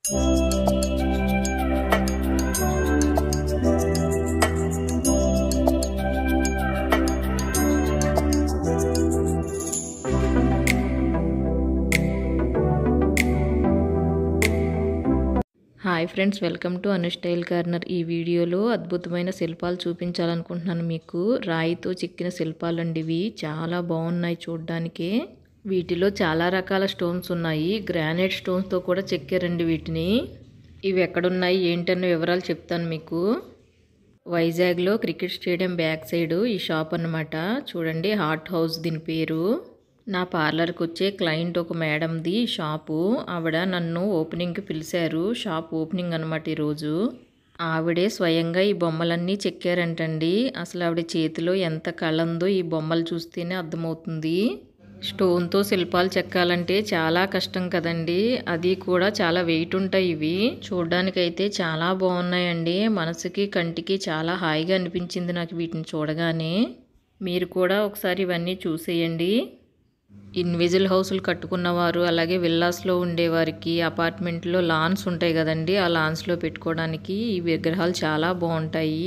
hi friends welcome to Anu style corner ఈ వీడియోలో అద్భుతమైన శిల్పాలు చూపించాలనుకుంటున్నాను మీకు రాయితో చెక్కిన శిల్పాలండి ఇవి చాలా బాగున్నాయి చూడడానికి వీటిలో చాలా రకాల స్టోన్స్ ఉన్నాయి గ్రానైట్ స్టోన్స్తో కూడా చెక్కారండి వీటిని ఇవి ఎక్కడున్నాయి ఏంటన్న వివరాలు చెప్తాను మీకు వైజాగ్లో క్రికెట్ స్టేడియం బ్యాక్ సైడ్ ఈ షాప్ అన్నమాట చూడండి హాట్ హౌస్ దీని పేరు నా పార్లర్కి వచ్చే క్లయింట్ ఒక మేడంది షాపు ఆవిడ నన్ను ఓపెనింగ్కి పిలిచారు షాప్ ఓపెనింగ్ అనమాట ఈరోజు ఆవిడే స్వయంగా ఈ బొమ్మలన్నీ చెక్కారంటండి అసలు ఆవిడ చేతిలో ఎంత కళ ఉందో ఈ బొమ్మలు చూస్తేనే అర్థమవుతుంది స్టోన్తో శిల్పాలు చెక్కాలంటే చాలా కష్టం కదండి అది కూడా చాలా వెయిట్ ఉంటాయి ఇవి చూడడానికైతే చాలా బాగున్నాయండి మనసుకి కంటికి చాలా హాయిగా అనిపించింది నాకు వీటిని చూడగానే మీరు కూడా ఒకసారి ఇవన్నీ చూసేయండి ఇన్విజిల్ హౌసులు కట్టుకున్నవారు అలాగే విల్లాస్లో ఉండేవారికి అపార్ట్మెంట్లో లాన్స్ ఉంటాయి కదండి ఆ లాన్స్లో పెట్టుకోవడానికి ఈ విగ్రహాలు చాలా బాగుంటాయి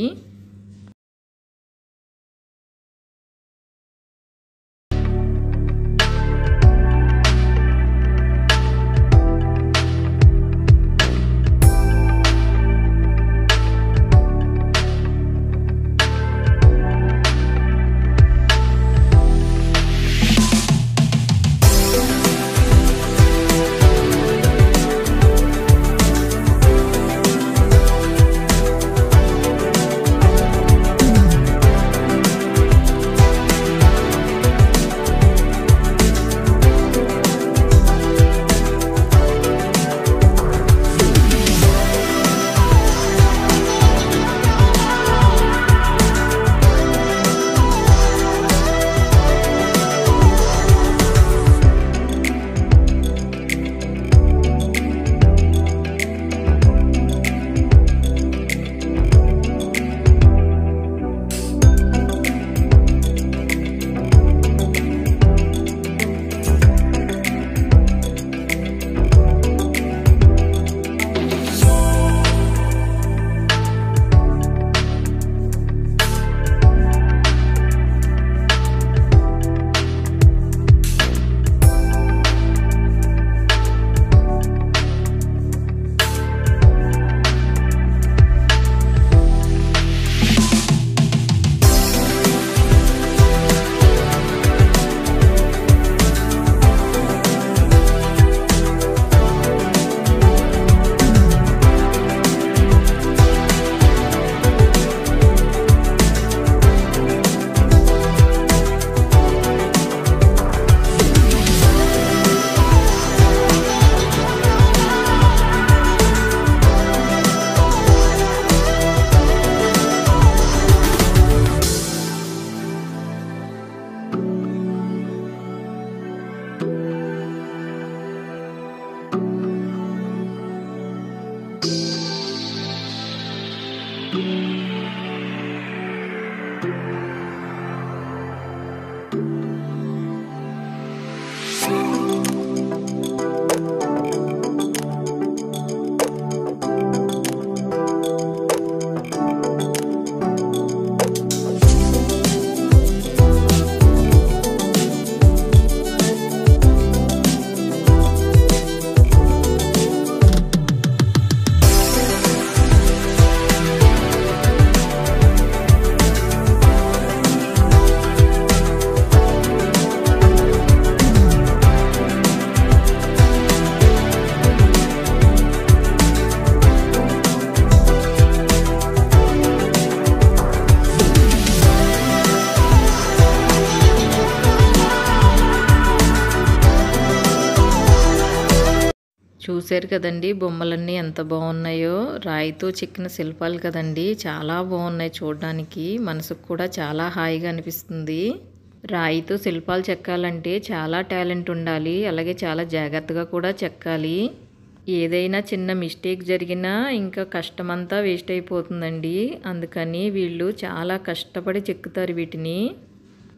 చూశారు కదండి బొమ్మలన్నీ ఎంత బాగున్నాయో రాయితో చెక్కిన శిల్పాలు కదండి చాలా బాగున్నాయి చూడడానికి మనసుకు కూడా చాలా హాయిగా అనిపిస్తుంది రాయితో శిల్పాలు చెక్కాలంటే చాలా టాలెంట్ ఉండాలి అలాగే చాలా జాగ్రత్తగా కూడా చెక్కాలి ఏదైనా చిన్న మిస్టేక్ జరిగినా ఇంకా కష్టమంతా వేస్ట్ అయిపోతుందండి అందుకని వీళ్ళు చాలా కష్టపడి చెక్కుతారు వీటిని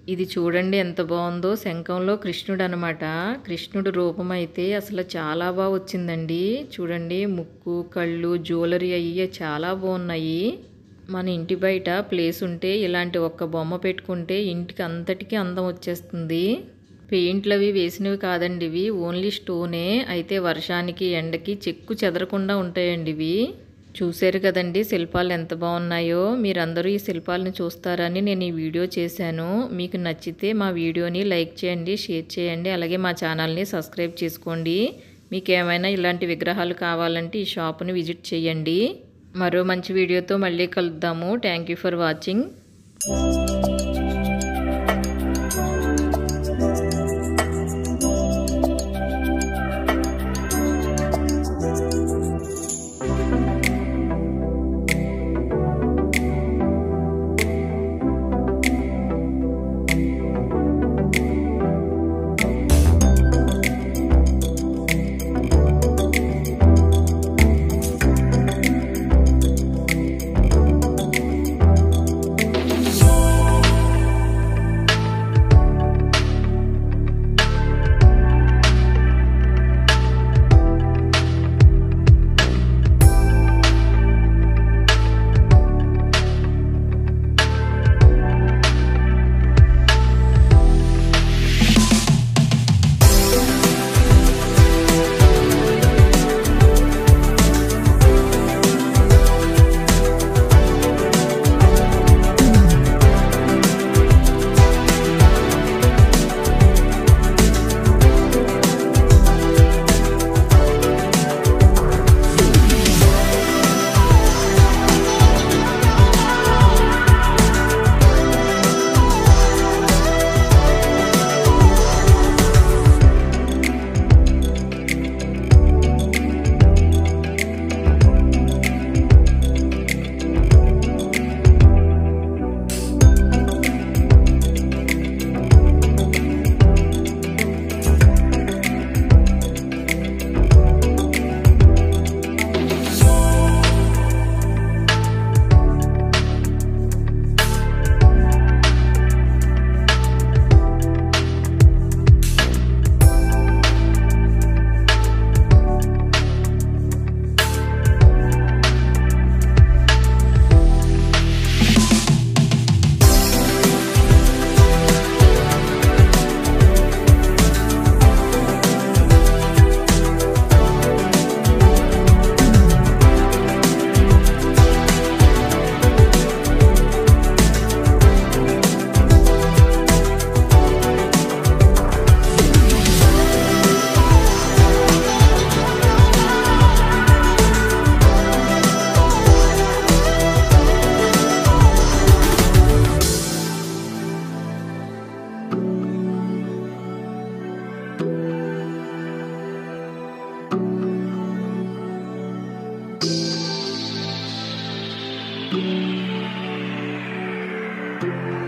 ఇది చూడండి ఎంత బాగుందో శంఖంలో కృష్ణుడు అనమాట కృష్ణుడు రూపం అయితే అసలు చాలా బాగా వచ్చిందండి చూడండి ముక్కు కళ్ళు జ్యువెలరీ అయ్యి చాలా బాగున్నాయి మన ఇంటి బయట ప్లేస్ ఉంటే ఇలాంటి ఒక్క బొమ్మ పెట్టుకుంటే ఇంటికి అంతటికీ అందం వచ్చేస్తుంది పెయింట్లు అవి వేసినవి కాదండి ఇవి ఓన్లీ స్టోనే అయితే వర్షానికి ఎండకి చెక్కు చెదరకుండా ఉంటాయండి ఇవి చూశారు కదండి శిల్పాలు ఎంత బాగున్నాయో మీరందరూ ఈ శిల్పాలను చూస్తారని నేను ఈ వీడియో చేశాను మీకు నచ్చితే మా వీడియోని లైక్ చేయండి షేర్ చేయండి అలాగే మా ఛానల్ని సబ్స్క్రైబ్ చేసుకోండి మీకు ఏమైనా ఇలాంటి విగ్రహాలు కావాలంటే ఈ షాప్ని విజిట్ చేయండి మరో మంచి వీడియోతో మళ్ళీ కలుద్దాము thank you for watching thank you